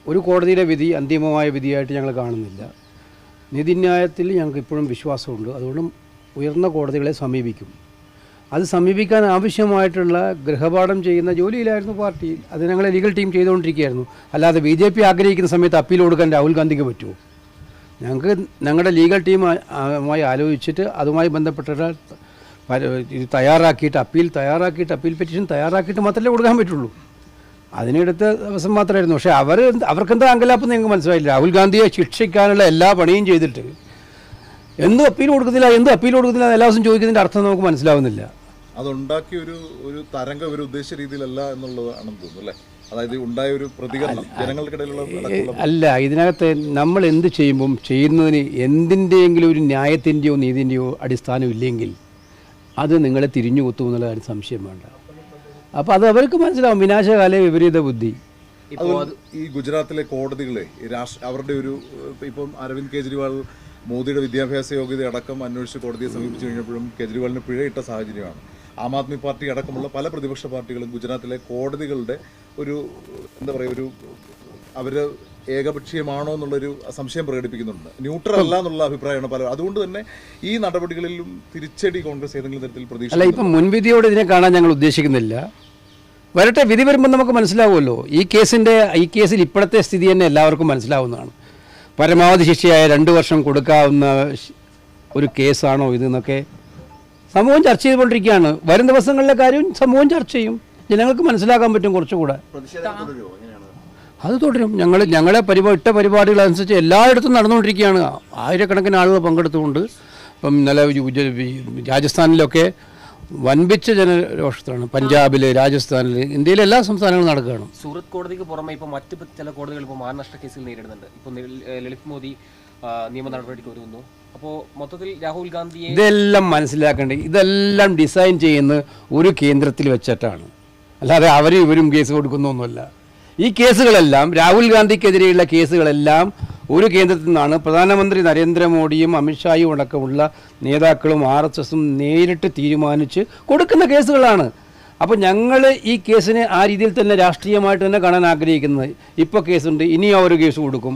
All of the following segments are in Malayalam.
ഒരു കോടതിയുടെ വിധി അന്തിമമായ വിധിയായിട്ട് ഞങ്ങൾ കാണുന്നില്ല നീതിന്യായത്തിൽ ഞങ്ങൾക്ക് ഇപ്പോഴും വിശ്വാസമുണ്ട് അതുകൊണ്ട് ഉയർന്ന കോടതികളെ സമീപിക്കും അത് സമീപിക്കാൻ ആവശ്യമായിട്ടുള്ള ഗൃഹപാഠം ചെയ്യുന്ന ജോലിയിലായിരുന്നു പാർട്ടി അത് ഞങ്ങളെ ലീഗൽ ടീം ചെയ്തുകൊണ്ടിരിക്കുകയായിരുന്നു അല്ലാതെ ബി ജെ പി ആഗ്രഹിക്കുന്ന സമയത്ത് അപ്പീൽ കൊടുക്കാൻ രാഹുൽ ഗാന്ധിക്ക് പറ്റുമോ ഞങ്ങൾക്ക് ഞങ്ങളുടെ ലീഗൽ ടീം ആ- ആയി ആലോചിച്ചിട്ട് അതുമായി ബന്ധപ്പെട്ട പല- ഇത് തയ്യാറാക്കിയിട്ട് അപ്പീൽ തയ്യാറാക്കിയിട്ട് അപ്പീൽ പെറ്റീഷൻ തയ്യാറാക്കിയിട്ട് മാത്രമേ കൊടുക്കാൻ പറ്റുള്ളൂ അതിനെടുത്ത ദിവസം മാത്രമായിരുന്നു പക്ഷേ അവർ അവർക്കെന്താ അങ്കലാപ്പെന്ന് ഞങ്ങൾക്ക് മനസ്സിലായില്ല രാഹുൽ ഗാന്ധിയെ ശിക്ഷിക്കാനുള്ള എല്ലാ പണിയും ചെയ്തിട്ട് എന്തും അപ്പീൽ കൊടുക്കുന്നില്ല എന്തും അപ്പീൽ കൊടുക്കുന്നില്ല എന്ന് എല്ലാ ദിവസവും ചോദിക്കുന്നതിൻ്റെ അർത്ഥം നമുക്ക് മനസ്സിലാവുന്നില്ല അതുണ്ടാക്കിയ ഒരു ഒരു തരംഗം ഒരു ഉദ്ദേശ രീതിയിലല്ല എന്നുള്ളതാണെന്ന് തോന്നുന്നു അല്ലേ അതായത് ഉണ്ടായ ഒരു പ്രതികരണം ജനങ്ങൾക്കിടയിലുള്ള അടക്കമുള്ള അല്ല ഇതിനകത്ത് നമ്മൾ എന്ത് ചെയ്യുമ്പം ചെയ്യുന്നതിന് എന്തിൻ്റെയെങ്കിലും ഒരു ന്യായത്തിൻ്റെയോ നീതിൻ്റെയോ അടിസ്ഥാനം ഇല്ലെങ്കിൽ അത് നിങ്ങളെ തിരിഞ്ഞു കുത്തുമെന്നുള്ള കാര്യം സംശയം വേണ്ട അപ്പോൾ അത് അവർക്ക് മനസ്സിലാവും വിനാശകാല വിപരീത ബുദ്ധി അതുപോലെ ഈ ഗുജറാത്തിലെ കോടതികളെ ഈ രാഷ്ട്ര അവരുടെ ഒരു ഏഹ്, ഇപ്പം അരവിന്ദ് കെജ്രിവാൾ മോദിയുടെ വിദ്യാഭ്യാസ യോഗ്യത അടക്കം അന്വേഷിച്ച് കോടതിയെ സമീപിച്ചു കഴിഞ്ഞപ്പോഴും കെജ്രിവാളിന് പിഴയിട്ട സാഹചര്യമാണ് ആം ആദ്മി പാർട്ടി അടക്കമുള്ള പല പ്രതിപക്ഷ പാർട്ടികളും ഗുജറാത്തിലെ കോടതികളുടെ ഒരു എന്താ പറയുക ഒരു അവര് ഏകപക്ഷീയമാണോ എന്നുള്ളൊരു സംശയം പ്രകടിപ്പിക്കുന്നുണ്ട് ന്യൂട്രൽ അല്ല എന്നുള്ള അഭിപ്രായമാണ് പല അതുകൊണ്ട് തന്നെ ഈ നടപടികളിലും തിരിച്ചടി കോൺഗ്രസ് ഏതെങ്കിലും തരത്തിൽ പ്രതീക്ഷ അല്ല ഇപ്പം മുൻവിധിയോട് ഇതിനെ കാണാൻ ഞങ്ങൾ ഉദ്ദേശിക്കുന്നില്ല വരട്ടെ വിധി വരുമ്പോൾ നമുക്ക് മനസ്സിലാവുമല്ലോ ഈ കേസിൻ്റെ ഈ കേസിൽ ഇപ്പോഴത്തെ സ്ഥിതി തന്നെ എല്ലാവർക്കും മനസ്സിലാവുന്നതാണ് പരമാവധി ശിക്ഷയായ രണ്ട് വർഷം കൊടുക്കാവുന്ന ശ്- ഒരു കേസാണോ ഇതെന്നൊക്കെ സമൂഹം ചർച്ച ചെയ്തുകൊണ്ടിരിക്കുകയാണ് വരും ദിവസങ്ങളിലെ കാര്യം സമൂഹം ചർച്ച ചെയ്യും ജനങ്ങൾക്ക് മനസ്സിലാക്കാൻ പറ്റും കുറച്ചുകൂടെ അത് തുടരും ഞങ്ങൾ ഞങ്ങളെ പരിപാടി ഇട്ട പരിപാടികളനുസരിച്ച് എല്ലായിടത്തും നടന്നുകൊണ്ടിരിക്കുകയാണ് ആയിരക്കണക്കിന് ആളുകൾ പങ്കെടുത്തുകൊണ്ട് ഇപ്പം ഇന്നലെ ജു- ജു- ഈ രാജസ്ഥാനിലൊക്കെ വൻപിച്ച ജനരോഷത്തിലാണ് പഞ്ചാബിൽ രാജസ്ഥാനിൽ ഇന്ത്യയിലെ എല്ലാ സംസ്ഥാനങ്ങളും നടക്കുകയാണ് സൂറത്ത് കോടതിക്ക് പുറമെ ഇപ്പോൾ മറ്റ് പ- ചില കോടതികൾ ഇപ്പോൾ മാനനഷ്ട കേസുകൾ നേരിടുന്നുണ്ട് ഇപ്പോൾ നിൽ- ഏഹ് ലളിത് മോദി ആ, നിയമ നടപടിക്ക് ഒരുങ്ങുന്നു അപ്പോൾ മൊത്തത്തിൽ രാഹുൽ ഗാന്ധിയെ ഇതെല്ലാം മനസ്സിലാക്കേണ്ടത് ഇതെല്ലാം ഡിസൈൻ ചെയ്യുന്ന ഒരു കേന്ദ്രത്തിൽ വെച്ചിട്ടാണ് അല്ലാതെ അവരും ഇവരും കേസ് കൊടുക്കുന്നൊന്നുമല്ല ഈ കേസുകളെല്ലാം രാഹുൽ ഗാന്ധിക്കെതിരെയുള്ള കേസുകളെല്ലാം ഒരു കേന്ദ്രത്തിൽ നിന്നാണ് പ്രധാനമന്ത്രി നരേന്ദ്രമോദിയും അമിത്ഷായും അടക്കമുള്ള നേതാക്കളും ആർ എസ് എസും നേരിട്ട് തീരുമാനിച്ച് കൊടുക്കുന്ന കേസുകളാണ് അപ്പോൾ ഞങ്ങൾ ഈ കേസിനെ ആ രീതിയിൽ തന്നെ രാഷ്ട്രീയമായിട്ട് തന്നെ കാണാൻ ആഗ്രഹിക്കുന്നത് ഇപ്പോൾ കേസുണ്ട് ഇനിയും അവർ കേസ് കൊടുക്കും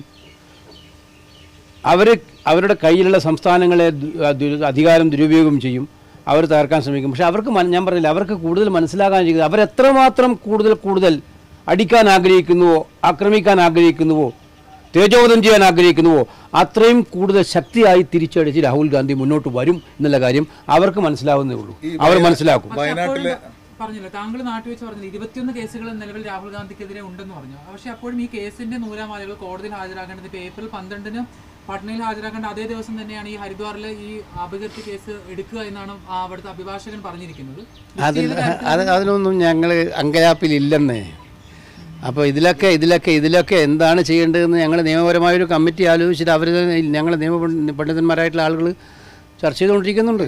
അവർ അവരുടെ കയ്യിലുള്ള സംസ്ഥാനങ്ങളെ ദു- ആ ദുരു- അധികാരം ദുരുപയോഗം ചെയ്യും അവർ തകർക്കാൻ ശ്രമിക്കും പക്ഷെ അവർക്ക് മന- ഞാൻ പറഞ്ഞില്ല അവർക്ക് കൂടുതൽ മനസ്സിലാക്കാൻ ചെയ്യുന്നത് അവരെത്രമാത്രം കൂടുതൽ കൂടുതൽ അടിക്കാൻ ആഗ്രഹിക്കുന്നുവോ ആക്രമിക്കാൻ ആഗ്രഹിക്കുന്നുവോ തേജോവധം ചെയ്യാൻ ആഗ്രഹിക്കുന്നുവോ അത്രയും കൂടുതൽ ശക്തിയായി തിരിച്ചടിച്ച് രാഹുൽ ഗാന്ധി മുന്നോട്ട് വരും എന്നുള്ള കാര്യം അവർക്ക് മനസ്സിലാവുന്നേ ഉള്ളൂ അവർ മനസ്സിലാക്കും വയനാട്ടിലെ പറഞ്ഞില്ല താങ്കൾ നാട്ടിൽ വെച്ച് പറഞ്ഞില്ല ഇരുപത്തിയൊന്ന് കേസുകൾ നിലവിൽ രാഹുൽ ഗാന്ധിക്കെതിരെ ഉണ്ടെന്ന് പറഞ്ഞു പക്ഷെ അപ്പോഴും ഈ കേസിന്റെ നൂലാമാലകൾ കോടതിയിൽ ഹാജരാക്കേണ്ടത് ഇപ്പൊ ഏപ്രിൽ പന്ത്രണ്ടിന് പട്നയിൽ ഹാജരാക്കേണ്ട അതേ ദിവസം തന്നെയാണ് ഈ ഹരിദ്വാറിലെ ഈ അപകീർത്തി കേസ് എടുക്കുക എന്നാണ് ആ അവിടുത്തെ അഭിഭാഷകൻ പറഞ്ഞിരിക്കുന്നത് അതിൽ അത് അതിനൊന്നും ഞങ്ങൾ അങ്കലാപ്പിലില്ലെന്നേ അപ്പോൾ ഇതിലൊക്കെ ഇതിലൊക്കെ ഇതിലൊക്കെ എന്താണ് ചെയ്യേണ്ടതെന്ന് ഞങ്ങൾ നിയമപരമായൊരു കമ്മിറ്റി ആലോചിച്ചിട്ട് അവർ ഞങ്ങൾ നിയമ പണ്ഡിതന്മാരായിട്ടുള്ള ആളുകൾ ചർച്ച ചെയ്തുകൊണ്ടിരിക്കുന്നുണ്ട്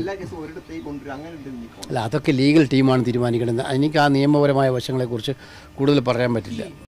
അല്ല അതൊക്കെ ലീഗൽ ടീമാണ് തീരുമാനിക്കേണ്ടത് എനിക്ക് ആ നിയമപരമായ വശങ്ങളെക്കുറിച്ച് കൂടുതൽ പറയാൻ പറ്റില്ല